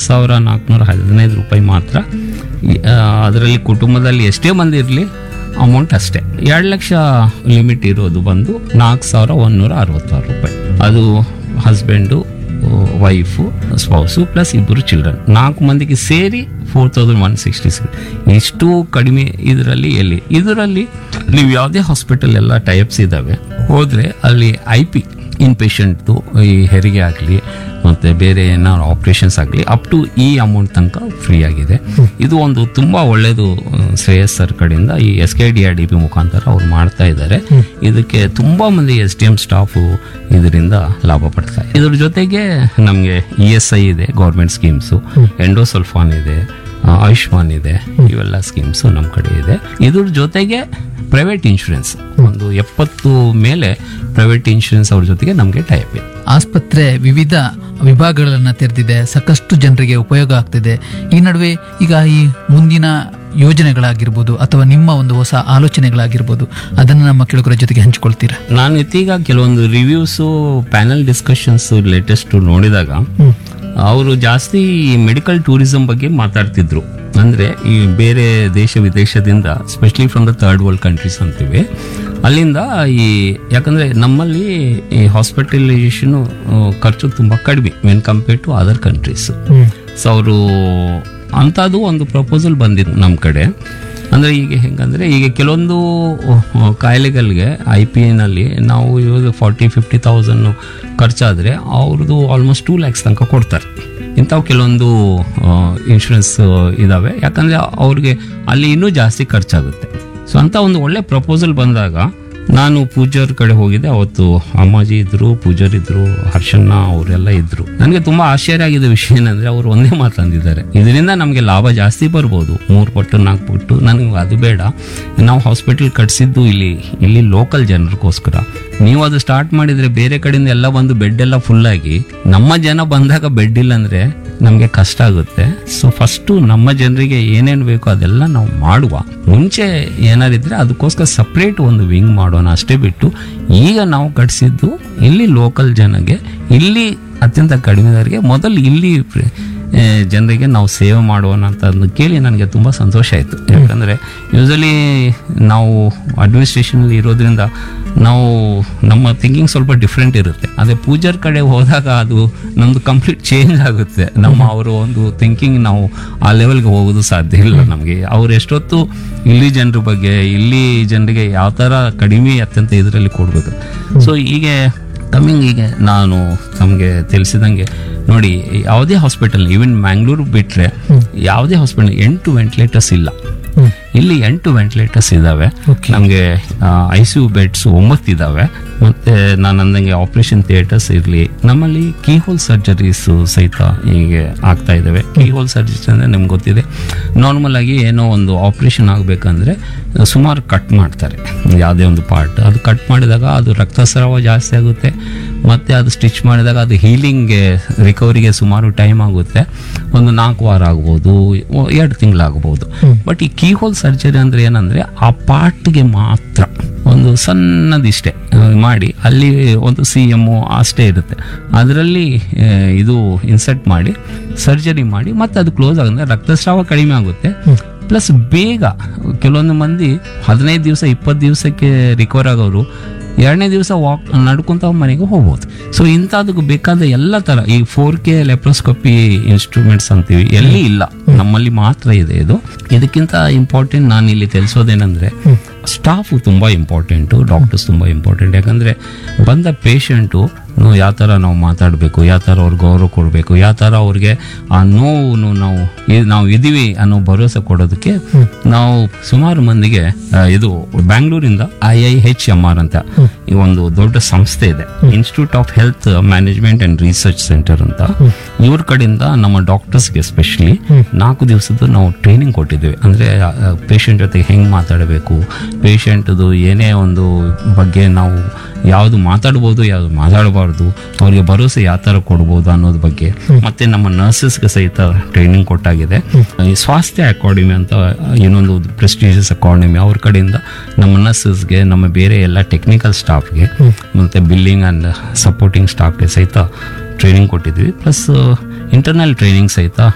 ಸಾವಿರ ನಾಲ್ಕುನೂರ ಹದಿನೈದು ರೂಪಾಯಿ ಮಾತ್ರ ಅದರಲ್ಲಿ ಕುಟುಂಬದಲ್ಲಿ ಎಷ್ಟೇ ಮಂದಿ ಇರಲಿ ಅಮೌಂಟ್ ಅಷ್ಟೇ ಎರಡು ಲಕ್ಷ ಲಿಮಿಟ್ ಇರೋದು ಬಂದು ನಾಲ್ಕು ಸಾವಿರ ಒಂದೂರ ಅರವತ್ತಾರು ರೂಪಾಯಿ ಅದು ಹಸ್ಬೆಂಡು ವೈಫು ಸ್ಪೌಸು ಪ್ಲಸ್ ಇಬ್ಬರು ಚಿಲ್ಡ್ರನ್ ನಾಲ್ಕು ಮಂದಿಗೆ ಸೇರಿ four thousand one sixty six ಇಷ್ಟು ಕಡಿಮೆ ಇದರಲ್ಲಿ ಎಲ್ಲಿ ಇದರಲ್ಲಿ ನೀವು ಯಾವುದೇ ಹಾಸ್ಪಿಟಲ್ ಎಲ್ಲ ಟೈಪ್ಸ್ ಇದ್ದಾವೆ ಹೋದರೆ ಅಲ್ಲಿ ಐ ಪಿ ಇನ್ ಪೇಷಂಟ್ದು ಈ ಹೆರಿಗೆ ಆಗಲಿ ಮತ್ತು ಬೇರೆ ಏನಾದ್ರು ಆಪ್ರೇಷನ್ಸ್ ಆಗಲಿ ಅಪ್ ಟು ಈ ಅಮೌಂಟ್ ತನಕ ಫ್ರೀ ಆಗಿದೆ ಇದು ಒಂದು ತುಂಬ ಒಳ್ಳೆಯದು ಶ್ರೇಯಸ್ ಸರ್ ಕಡೆಯಿಂದ ಈ S K D R D P ಮುಖಾಂತರ ಅವ್ರು ಮಾಡ್ತಾ ಇದ್ದಾರೆ ಇದಕ್ಕೆ ತುಂಬ ಮಂದಿ ಎಸ್ ಡಿ ಎಮ್ ಸ್ಟಾಫು ಇದರಿಂದ ಲಾಭ ಪಡ್ತಾರೆ ಇದ್ರ ಜೊತೆಗೆ ನಮಗೆ ಇ ಎಸ್ ಐ ಇದೆ ಗೌರ್ಮೆಂಟ್ ಸ್ಕೀಮ್ಸು ಎಂಡೋಸಲ್ಫಾನ್ ಇದೆ ಆ, ಆಯುಷ್ಮಾನ್ ಇದೆ ಇವೆಲ್ಲ ಸ್ಕೀಮ್ಸ್ ನಮ್ಮ ಕಡೆ ಇದೆ ಇದ್ರ ಜೊತೆಗೆ ಪ್ರೈವೇಟ್ ಇನ್ಶೂರೆನ್ಸ್ ಒಂದು ಎಪ್ಪತ್ತು ಮೇಲೆ ಪ್ರೈವೇಟ್ ಇನ್ಶೂರೆನ್ಸ್ ಅವ್ರ ಜೊತೆಗೆ ನಮಗೆ ಟೈಪ್ ಇದೆ ಆಸ್ಪತ್ರೆ ವಿವಿಧ ವಿಭಾಗಗಳನ್ನು ತೆರೆದಿದೆ ಸಾಕಷ್ಟು ಜನರಿಗೆ ಉಪಯೋಗ ಆಗ್ತಿದೆ ಈ ನಡುವೆ ಈಗ ಈ ಮುಂದಿನ ಯೋಜನೆಗಳಾಗಿರ್ಬೋದು ಅಥವಾ ನಿಮ್ಮ ಒಂದು ಹೊಸ ಆಲೋಚನೆಗಳಾಗಿರ್ಬೋದು ಅದನ್ನು ನಮ್ಮ ಕೆಳಗರ ಜೊತೆಗೆ ಹಂಚಿಕೊಳ್ತೀರಾ ನಾನು ಇತ್ತೀಗ ಕೆಲವೊಂದು ರಿವ್ಯೂಸು ಪ್ಯಾನಲ್ ಡಿಸ್ಕಷನ್ಸ್ ಲೇಟೆಸ್ಟ್ ನೋಡಿದಾಗ ಅವರು ಜಾಸ್ತಿ ಮೆಡಿಕಲ್ ಟೂರಿಸಂ ಬಗ್ಗೆ ಮಾತಾಡ್ತಿದ್ರು ಅಂದ್ರೆ ಈ ಬೇರೆ ದೇಶ ವಿದೇಶದಿಂದ specially from the third world countries ಅಂತೀವಿ ಅಲ್ಲಿಂದ ಈ ಯಾಕಂದ್ರೆ ನಮ್ಮಲ್ಲಿ ಈ ಹಾಸ್ಪಿಟಲೈಸೇಷನ್ ಖರ್ಚು ತುಂಬಾ ಕಡಿಮೆ when compare to other countries so ಅವರು ಅಂಥದ್ದು ಒಂದು ಪ್ರಪೋಸಲ್ ಬಂದಿತ್ತು ನಮ್ಮ ಕಡೆ ಅಂದರೆ ಈಗ ಹೆಂಗಂದರೆ ಈಗ ಕೆಲವೊಂದು ಅಹ್, ಕಾಯಿಲೆಗಳಿಗೆ ಐ ಪಿ ಎನಲ್ಲಿ ನಾವು ಇವಾಗ ಫಾರ್ಟಿ ಫಿಫ್ಟಿ ತೌಸಂಡ್ ಖರ್ಚಾದರೆ ಅವ್ರದ್ದು ಆಲ್ಮೋಸ್ಟ್ ಟೂ ಲ್ಯಾಕ್ಸ್ ತನಕ ಕೊಡ್ತಾರೆ ಇಂಥವು ಕೆಲವೊಂದು ಇನ್ಶೂರೆನ್ಸ್ ಇದ್ದಾವೆ ಯಾಕಂದರೆ ಅವ್ರಿಗೆ ಅಲ್ಲಿ ಇನ್ನೂ ಜಾಸ್ತಿ ಖರ್ಚಾಗುತ್ತೆ ಸೊ ಅಂತ ಒಂದು ಒಳ್ಳೆ ಪ್ರಪೋಸಲ್ ಬಂದಾಗ ನಾನು ಪೂಜಾರ್ ಕಡೆ ಹೋಗಿದ್ದೆ ಅವತ್ತು ಅಮ್ಮಾಜಿ ಇದ್ರು ಪೂಜಾರ್ ಇದ್ರು ಹರ್ಷಣ್ಣ ಅವರೆಲ್ಲ ಇದ್ರು ನನಗೆ ತುಂಬಾ ಆಶ್ಚರ್ಯ ಆಗಿದ್ದ ವಿಷಯ ಏನಂದ್ರೆ ಅವರು ಒಂದೇ ಮಾತಂದಿದ್ದಾರೆ ಇದರಿಂದ ನಮಗೆ ಲಾಭ ಜಾಸ್ತಿ ಬರ್ಬೋದು ಮೂರು ಪಟ್ಟು ನಾಲ್ಕು ಪಟ್ಟು ನನಗೆ ಅದು ಬೇಡ ನಾವು ಹಾಸ್ಪಿಟಲ್ ಕಟ್ಸಿದ್ದು ಇಲ್ಲಿ ಇಲ್ಲಿ ಲೋಕಲ್ ಜನರಿಗೋಸ್ಕರ ನೀವು ಅದು ಸ್ಟಾರ್ಟ್ ಮಾಡಿದ್ರೆ ಬೇರೆ ಕಡೆಯಿಂದ ಎಲ್ಲ ಬಂದು ಬೆಡ್ ಎಲ್ಲ ಫುಲ್ ಆಗಿ ನಮ್ಮ ಜನ ಬಂದಾಗ ಬೆಡ್ ಇಲ್ಲ ಅಂದ್ರೆ ನಮಗೆ ಕಷ್ಟ ಆಗುತ್ತೆ ಸೊ ಫಸ್ಟು ನಮ್ಮ ಜನರಿಗೆ ಏನೇನು ಬೇಕೋ ಅದೆಲ್ಲ ನಾವು ಮಾಡುವ ಮುಂಚೆ ಏನಾರಿದ್ರೆ ಅದಕ್ಕೋಸ್ಕರ ಸಪ್ರೇಟ್ ಒಂದು ವಿಂಗ್ ಮಾಡೋಣ ಅಷ್ಟೇ ಬಿಟ್ಟು ಈಗ ನಾವು ಕಟ್ಸಿದ್ದು ಇಲ್ಲಿ ಲೋಕಲ್ ಜನಗೆ ಇಲ್ಲಿ ಅತ್ಯಂತ ಕಡಿಮೆ ದರಿಗೆ ಮೊದಲು ಇಲ್ಲಿ ಪ್ರ- ಆ, ಜನರಿಗೆ ನಾವು ಸೇವೆ ಮಾಡೋಣ ಅಂತ ಅದನ್ನ ಕೇಳಿ ನನಗೆ ತುಂಬ ಸಂತೋಷ ಆಯಿತು ಯಾಕಂದರೆ ಯೂಸಲಿ ನಾವು ಅಡ್ಮಿನಿಸ್ಟ್ರೇಷನಲ್ಲಿ ಇರೋದ್ರಿಂದ ನಾವು ನಮ್ಮ ಥಿಂಕಿಂಗ್ ಸ್ವಲ್ಪ ಡಿಫ್ರೆಂಟ್ ಇರುತ್ತೆ ಅದೇ ಪೂಜಾರ್ ಕಡೆ ಹೋದಾಗ ಅದು ನಮ್ದು ಕಂಪ್ಲೀಟ್ ಚೇಂಜ್ ಆಗುತ್ತೆ ನಮ್ಮ ಅವರು ಒಂದು ಥಿಂಕಿಂಗ್ ನಾವು ಆ ಲೆವೆಲ್ಗೆ ಹೋಗೋದು ಸಾಧ್ಯ ಇಲ್ಲ ನಮಗೆ ಅವ್ರು ಎಷ್ಟೊತ್ತು ಇಲ್ಲಿ ಜನರ ಬಗ್ಗೆ ಇಲ್ಲಿ ಜನರಿಗೆ ಯಾವ ಥರ ಕಡಿಮೆ ಅತ್ಯಂತ ಇದರಲ್ಲಿ ಕೊಡಬೇಕು ಸೊ ಹೀಗೆ ಕಮ್ಮಿಂಗ್ ಈಗ ನಾನು ನಮಗೆ ತಿಳಿಸಿದಂಗೆ ನೋಡಿ ಯಾವುದೇ ಹಾಸ್ಪಿಟಲ್ ಈವನ್ ಮ್ಯಾಂಗ್ಳೂರು ಬಿಟ್ಟರೆ ಯಾವುದೇ ಹಾಸ್ಪಿಟಲ್ ಎಂಟು ವೆಂಟಿಲೇಟರ್ಸ್ ಇಲ್ಲ ಇಲ್ಲಿ ಎಂಟು ವೆಂಟಿಲೇಟರ್ಸ್ ಇದ್ದಾವೆ Okay. ನಮಗೆ ಐ ಸಿ ಯು ಬೆಡ್ಸ್ ಒಂಬತ್ತು ಇದ್ದಾವೆ ಮತ್ತೆ ನಾನು ಅಂದಂಗೆ ಆಪರೇಷನ್ ಥಿಯೇಟರ್ಸ್ ಇರಲಿ ನಮ್ಮಲ್ಲಿ ಕೀ ಹೋಲ್ ಸರ್ಜರೀಸ್ ಸಹಿತ ಹೀಗೆ ಆಗ್ತಾ ಇದ್ದಾವೆ ಕೀ ಹೋಲ್ ಸರ್ಜರೀಸ್ ಅಂದರೆ ನಿಮ್ಗೆ ಗೊತ್ತಿದೆ ನಾರ್ಮಲ್ ಆಗಿ ಏನೋ ಒಂದು ಆಪರೇಷನ್ ಆಗಬೇಕಂದ್ರೆ ಸುಮಾರು ಕಟ್ ಮಾಡ್ತಾರೆ ಯಾವುದೇ ಒಂದು ಪಾರ್ಟ್ ಅದು ಕಟ್ ಮಾಡಿದಾಗ ಅದು ರಕ್ತಸ್ರಾವ ಜಾಸ್ತಿ ಆಗುತ್ತೆ ಮತ್ತೆ ಅದು ಸ್ಟಿಚ್ ಮಾಡಿದಾಗ ಅದು ಹೀಲಿಂಗ್ಗೆ ರಿಕವರಿಗೆ ಸುಮಾರು ಟೈಮ್ ಆಗುತ್ತೆ ಒಂದು ನಾಲ್ಕು ವಾರ ಆಗ್ಬೋದು ಒ- ಎರಡು ತಿಂಗಳಾಗ್ಬೋದು ಬಟ್ ಈ ಕೀ ಹೋಲ್ ಸರ್ಜರಿ ಅಂದ್ರೆ ಏನಂದ್ರೆ ಆ ಪಾರ್ಟ್ಗೆ ಮಾತ್ರ ಒಂದು ಸಣ್ಣದಿಷ್ಟೇ ಆ, ಮಾಡಿ ಅಲ್ಲಿ ಒಂದು ಸಿ ಎಮ್ ಅಷ್ಟೇ ಇರುತ್ತೆ ಅದರಲ್ಲಿ ಆ, ಇದು ಇನ್ಸರ್ಟ್ ಮಾಡಿ ಸರ್ಜರಿ ಮಾಡಿ ಮತ್ತೆ ಅದು ಕ್ಲೋಸ್ ಆಗುತ್ತೆ ರಕ್ತಸ್ರಾವ ಕಡಿಮೆ ಆಗುತ್ತೆ ಪ್ಲಸ್ ಬೇಗ ಕೆಲವೊಂದು ಮಂದಿ ಹದಿನೈದು ದಿವಸ ಇಪ್ಪತ್ತು ದಿವಸಕ್ಕೆ ರಿಕವರ್ ಆಗೋರು ಎರಡನೇ ದಿವಸ ವಾಕ್ ನಡ್ಕೊಂತ ಮನೆಗೆ ಹೋಗ್ಬೋದು ಸೊ ಇಂಥದಕ್ಕೆ ಬೇಕಾದ ಎಲ್ಲ ಥರ ಈ ಫೋರ್ ಕೆ ಲೆಪ್ರೋಸ್ಕೋಪಿ ಇನ್ಸ್ಟ್ರೂಮೆಂಟ್ಸ್ ಅಂತೀವಿ ಎಲ್ಲಿ ಇಲ್ಲ ನಮ್ಮಲ್ಲಿ ಮಾತ್ರ ಇದೆ ಇದು ಇದಕ್ಕಿಂತ ಇಂಪಾರ್ಟೆಂಟ್ ನಾನು ಇಲ್ಲಿ ತಿಳಿಸೋದೇನೆಂದ್ರೆ ಸ್ಟಾಫು ತುಂಬ ಇಂಪಾರ್ಟೆಂಟು ಡಾಕ್ಟರ್ಸ್ ತುಂಬ ಇಂಪಾರ್ಟೆಂಟ್ ಯಾಕಂದರೆ ಬಂದ ಪೇಷಂಟು ಯಾವ ಥರ ನಾವು ಮಾತಾಡಬೇಕು ಯಾವ ಥರ ಅವ್ರಿಗೆ ಗೌರವ ಕೊಡಬೇಕು ಯಾವ ಥರ ಅವ್ರಿಗೆ ಆ ನೋವು ನಾವು ಇ- ನಾವು ಇದೀವಿ ಅನ್ನೋ ಭರವಸೆ ಕೊಡೋದಕ್ಕೆ ನಾವು ಸುಮಾರು ಮಂದಿಗೆ ಆ, ಇದು ಬ್ಯಾಂಗ್ಳೂರಿಂದ I I H M R ಅಂತ ಈ ಒಂದು ದೊಡ್ಡ ಸಂಸ್ಥೆ ಇದೆ institute of health management and research centre ಅಂತ ಇವ್ರ ಕಡೆಯಿಂದ ನಮ್ಮ ಡಾಕ್ಟರ್ಸ್ಗೆ ಸ್ಪೆಷಲಿ ನಾಲ್ಕು ದಿವಸದ್ದು ನಾವು ಟ್ರೈನಿಂಗ್ ಕೊಟ್ಟಿದ್ದೀವಿ ಅಂದರೆ ಪೇಷಂಟ್ ಜೊತೆಗೆ ಹೆಂಗೆ ಮಾತಾಡಬೇಕು ಪೇಷಂಟ್ದು ಏನೇ ಒಂದು ಬಗ್ಗೆ ನಾವು ಯಾವುದು ಮಾತಾಡ್ಬೋದು ಯಾವುದು ಮಾತಾಡಬಾರ್ದು ಅವ್ರಿಗೆ ಭರವಸೆ ಯಾವ ಥರ ಕೊಡ್ಬೋದು ಅನ್ನೋದ್ರ ಬಗ್ಗೆ ಮತ್ತೆ ನಮ್ಮ ನರ್ಸಸ್ಗೆ ಸಹಿತ ಟ್ರೈನಿಂಗ್ ಕೊಟ್ಟಾಗಿದೆ ಈ ಸ್ವಾಸ್ಥ್ಯ ಅಕಾಡೆಮಿ ಅಂತ ಇನ್ನೊಂದು ಪ್ರೆಸ್ಟೀಜಿಯಸ್ ಅಕಾಡೆಮಿ ಅವ್ರ ಕಡೆಯಿಂದ ನಮ್ಮ ನರ್ಸಸ್ಗೆ ನಮ್ಮ ಬೇರೆ ಎಲ್ಲ ಟೆಕ್ನಿಕಲ್ ಸ್ಟಾಫ್ಗೆ ಮತ್ತೆ ಬಿಲ್ಲಿಂಗ್ ಆ್ಯಂಡ್ ಸಪೋರ್ಟಿಂಗ್ ಸ್ಟಾಫ್ಗೆ ಸಹಿತ ಟ್ರೈನಿಂಗ್ ಕೊಟ್ಟಿದ್ವಿ ಪ್ಲಸ್ ಇಂಟರ್ನಲ್ ಟ್ರೈನಿಂಗ್ ಸಹಿತ